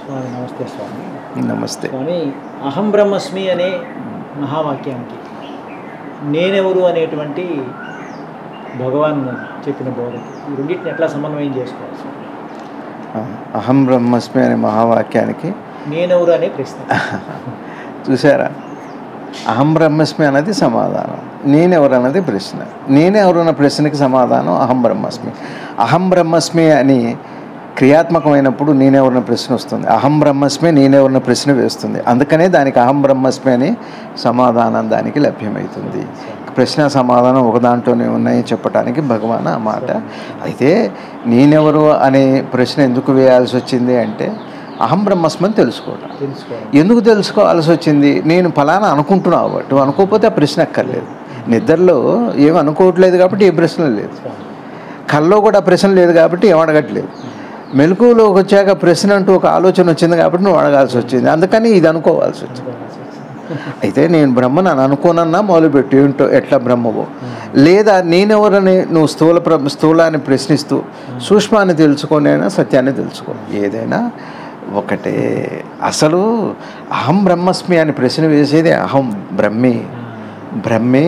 స్వామి నమస్తే స్వామి నమస్తే స్వామి అహం బ్రహ్మస్మి అనే మహావాక్యానికి నేనెవరు అనేటువంటి భగవాన్ చెప్పిన బోధకి ఈ రెండింటిని ఎట్లా సమన్వయం చేసుకోవాలి స్వామి? ఆ, అహం బ్రహ్మస్మి అనే మహావాక్యానికి నేనెవరు అనే ప్రశ్న చూసారా అహం బ్రహ్మస్మి అన్నది సమాధానం నేనెవరు అన్నది ప్రశ్న నేనెవరు అన్న ప్రశ్నకి సమాధానం అహం బ్రహ్మస్మి అహం బ్రహ్మస్మి అని క్రియాత్మకమైనప్పుడు నేనెవరిన ప్రశ్న వస్తుంది అహం బ్రహ్మస్మి నేనెవరిన ప్రశ్న వేస్తుంది అందుకనే దానికి అహం బ్రహ్మస్మి అని సమాధానం దానికి లభ్యమవుతుంది ప్రశ్న సమాధానం ఒక దాంట్లోనే ఉన్నాయి చెప్పడానికి భగవాన్ ఆ మాట అయితే నేనెవరు అనే ప్రశ్న ఎందుకు వేయాల్సి వచ్చింది అంటే అహం బ్రహ్మస్మి అని తెలుసుకోవటం తెలుసుకోవాలి ఎందుకు తెలుసుకోవాల్సి వచ్చింది నేను ఫలానా అనుకుంటున్నావు కాబట్టి నువ్వు అనుకోకపోతే ఆ ప్రశ్న అక్కర్లేదు నిద్రలో ఏం అనుకోవట్లేదు కాబట్టి ఏ ప్రశ్న లేదు స్వామి కల్లో కూడా ప్రశ్న లేదు కాబట్టి ఏం అడగట్లేదు మెలకువలోకి వచ్చాక ప్రశ్న అంటూ ఒక ఆలోచన వచ్చింది కాబట్టి నువ్వు అడగాల్సి వచ్చింది అందుకని ఇది అనుకోవాల్సి వచ్చింది అయితే నేను బ్రహ్మను అని అనుకోనన్నా మొదలుపెట్టి ఏంటో ఎట్లా బ్రహ్మవో లేదా నేనెవరని నువ్వు స్థూల ప్ర స్థూలాన్ని ప్రశ్నిస్తూ సూక్ష్మాన్ని తెలుసుకోనైనా సత్యాన్ని తెలుసుకో ఏదైనా ఒకటే అసలు అహం బ్రహ్మస్మి అని ప్రశ్న వేసేది అహం బ్రహ్మే బ్రహ్మే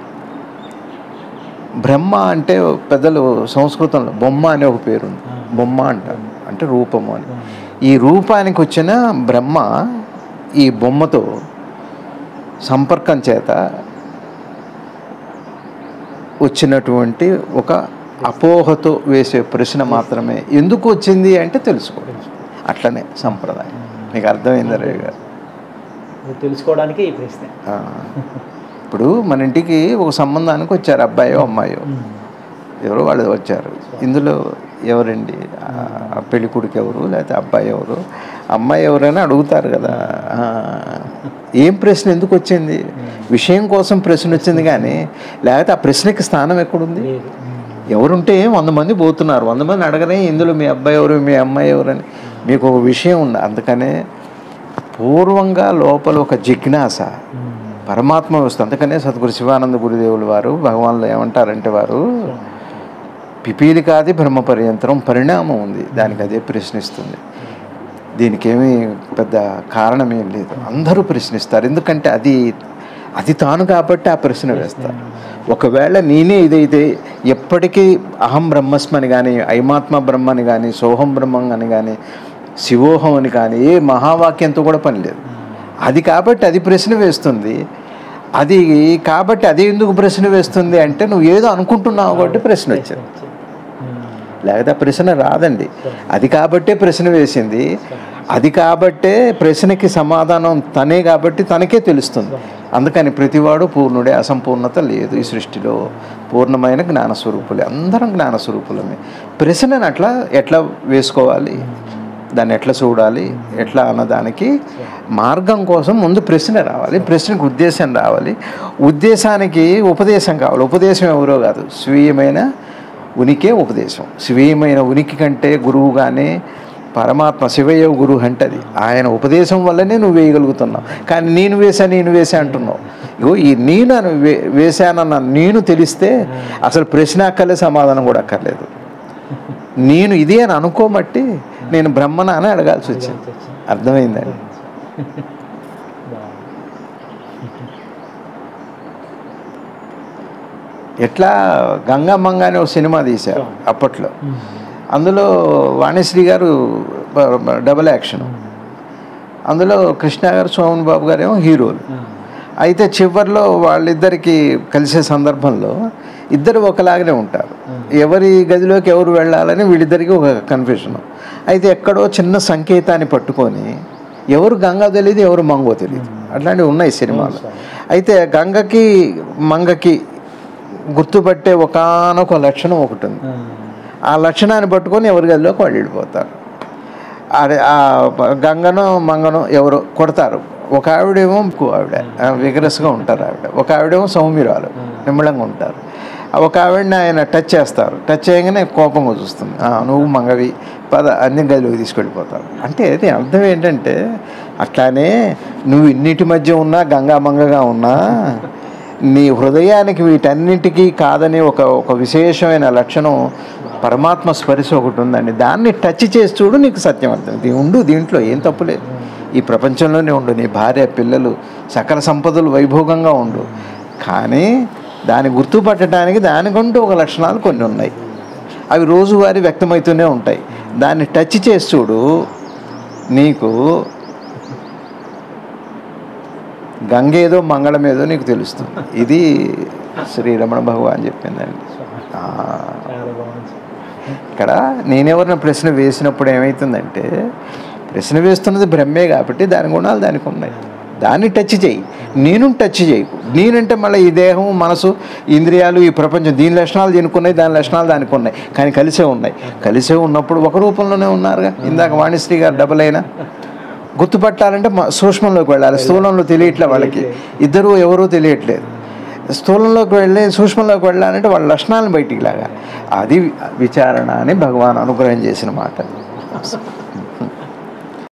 బ్రహ్మ అంటే పెద్దలు సంస్కృతంలో బొమ్మ అనే ఒక పేరు ఉంది బొమ్మ అంటారు అంటే రూపము అని ఈ రూపానికి వచ్చిన బ్రహ్మ ఈ బొమ్మతో సంపర్కం చేత వచ్చినటువంటి ఒక అపోహతో వేసే ప్రశ్న మాత్రమే ఎందుకు వచ్చింది అంటే తెలుసుకో అట్లనే సంప్రదాయం మీకు అర్థమైందా రే గారు ఇది తెలుసుకోవడానికి ఈ ప్రశ్న ఆ. ఇప్పుడు మన ఇంటికి ఒక సంబంధానికి వచ్చారు అబ్బాయో అమ్మాయో ఎవరో వాళ్ళు వచ్చారు ఇందులో ఎవరండి ఆ పెళ్లి కొడుకు ఎవరు లేకపోతే అబ్బాయి ఎవరు అమ్మాయి ఎవరైనా అడుగుతారు కదా ఆ, ఏం ప్రశ్న ఎందుకు వచ్చింది విషయం కోసం ప్రశ్న వచ్చింది కానీ లేకపోతే ఆ ప్రశ్నకి స్థానం ఎక్కడుంది లేదు ఎవరుంటే వంద మంది పోతున్నారు వంద మంది అడగనే ఇందులో మీ అబ్బాయి ఎవరు మీ అమ్మాయి ఎవరని మీకు ఒక విషయం ఉంది అందుకనే పూర్వంగా లోపల ఒక జిజ్ఞాస పరమాత్మ వ్యవస్థ అందుకనే సద్గురు శివానంద గురుదేవులు వారు భగవాన్లు ఏమంటారంటే వారు పిపీలికాది బ్రహ్మ పర్యంతరం పరిణామం ఉంది దానికి అదే ప్రశ్నిస్తుంది దీనికి ఏమీ పెద్ద కారణం ఏం లేదు అందరూ ప్రశ్నిస్తారు ఎందుకంటే అది అది తాను కాబట్టి ఆ ప్రశ్న వేస్తారు ఒకవేళ నేనే ఇదైతే ఎప్పటికీ అహం బ్రహ్మస్మి అని కానీ ఐమాత్మ బ్రహ్మ అని కానీ సోహం బ్రహ్మం అని కానీ శివోహం అని కానీ ఏ మహావాక్యంతో కూడా పని లేదు అది కాబట్టి అది ప్రశ్న వేస్తుంది అది కాబట్టి అది ఎందుకు ప్రశ్న వేస్తుంది అంటే నువ్వు ఏదో అనుకుంటున్నావు కాబట్టి ప్రశ్న వచ్చింది లేకపోతే ఆ ప్రశ్న రాదండి అది కాబట్టే ప్రశ్న వేసింది అది కాబట్టే ప్రశ్నకి సమాధానం తనే కాబట్టి తనకే తెలుస్తుంది అందుకని ప్రతివాడు పూర్ణుడే అసంపూర్ణత లేదు ఈ సృష్టిలో పూర్ణమైన జ్ఞానస్వరూపులే అందరం జ్ఞానస్వరూపులమే ప్రశ్నను అట్లా ఎట్లా వేసుకోవాలి దాన్ని ఎట్లా చూడాలి ఎట్లా అన్నదానికి మార్గం కోసం ముందు ప్రశ్న రావాలి ప్రశ్నకు ఉద్దేశం రావాలి ఉద్దేశానికి ఉపదేశం కావాలి ఉపదేశం ఎవరో కాదు స్వీయమైన ఉనికే ఉపదేశం స్వీయమైన ఉనికి కంటే గురువుగానే పరమాత్మ శివయ్య గురువు అంటది ఆయన ఉపదేశం వల్లనే నువ్వు వేయగలుగుతున్నావు కానీ నేను వేసా నేను వేసా అంటున్నావు ఇగో ఈ నేను అని వే వేశానన్న నేను తెలిస్తే అసలు ప్రశ్న అక్కర్లే సమాధానం కూడా అక్కర్లేదు నేను ఇది అని అనుకోమట్టి నేను బ్రహ్మన అని అడగాల్సి వచ్చింది అర్థమైందండి ఎట్లా గంగమ్మంగా అనే ఒక సినిమా తీశారు అప్పట్లో అందులో వాణిశ్రీ గారు బ- బ- డబుల్ యాక్షన్ అందులో కృష్ణ గారు సోమన్ బాబు గారు ఏమో హీరోలు అయితే చివరిలో వాళ్ళిద్దరికి కలిసే సందర్భంలో ఇద్దరు ఒకలాగానే ఉంటారు ఎవరి గదిలోకి ఎవరు వెళ్ళాలని వీళ్ళిద్దరికి ఒక కన్ఫ్యూషన్ అయితే ఎక్కడో చిన్న సంకేతాన్ని పట్టుకొని ఎవరు గంగ తెలియదు ఎవరు మంగో తెలియదు అట్లాంటివి ఉన్నాయి సినిమాలు అయితే గంగకి మంగకి గుర్తుపట్టే ఒకానొక లక్షణం ఒకటి ఉంది ఆ లక్షణాన్ని పట్టుకొని ఎవరి గదిలోకి వాళ్ళు వెళ్ళిపోతారు అదే ఆ గంగను మంగను ఎవరు కొడతారు ఒక ఆవిడేమో ఇంకో ఆవిడ విగరస్గా ఉంటారు ఆవిడ ఒక ఆవిడేమో సౌమ్యురాలు నిమ్మళంగా ఉంటారు ఒక ఆవిడని ఆయన టచ్ చేస్తారు టచ్ చేయగానే కోపంగా చూస్తుంది "ఆ, నువ్వు మంగవి పద అన్ని గదిలోకి తీసుకెళ్ళిపోతారు అంటే దీని అర్థం ఏంటంటే అట్లానే నువ్వు ఇన్నిటి మధ్య ఉన్నా గంగా మంగగా ఉన్నా నీ హృదయానికి వీటన్నిటికీ కాదని ఒక ఒక విశేషమైన లక్షణం పరమాత్మ స్పర్శ ఒకటి ఉందండి దాన్ని టచ్ చేసి చూడు నీకు సత్యం అర్థం ఇది ఉండు దీంట్లో ఏం తప్పులేదు ఈ ప్రపంచంలోనే ఉండు నీ భార్య పిల్లలు సకల సంపదలు వైభోగంగా ఉండు కానీ దాన్ని గుర్తుపట్టడానికి దానికంటూ ఒక లక్షణాలు కొన్ని ఉన్నాయి అవి రోజువారీ వ్యక్తమవుతూనే ఉంటాయి దాన్ని టచ్ చేసి చూడు నీకు గంగేదో మంగళమేదో నీకు తెలుస్తుంది ఇది శ్రీ రమణ భగవాన్ చెప్పిందండి ఆ, చాలా బాగుంది ఇక్కడ నేనెవరిన ప్రశ్న వేసినప్పుడు ఏమవుతుందంటే ప్రశ్న వేస్తున్నది బ్రహ్మే కాబట్టి దాని గుణాలు దానికి ఉన్నాయి దాన్ని టచ్ చేయి నేను టచ్ చేయకు నేనంటే మళ్ళీ ఈ దేహం మనసు ఇంద్రియాలు ఈ ప్రపంచం దీని లక్షణాలు దీనికి ఉన్నాయి దాని లక్షణాలు దానికి ఉన్నాయి కానీ కలిసే ఉన్నాయి కలిసే ఉన్నప్పుడు ఒక రూపంలోనే ఉన్నారుగా ఇందాక వాణిశ్రీ గారు డబుల్ అయినా గుర్తుపట్టాలంటే మ- సూక్ష్మంలోకి వెళ్ళాలి స్థూలంలో తెలియట్లే వాళ్ళకి ఇద్దరు ఎవరూ తెలియట్లేదు స్థూలంలోకి వెళ్ళి సూక్ష్మంలోకి వెళ్ళాలంటే వాళ్ళ లక్షణాలను బయటికి లాగా అది విచారణ అని భగవాన్ అనుగ్రహం చేసిన మాట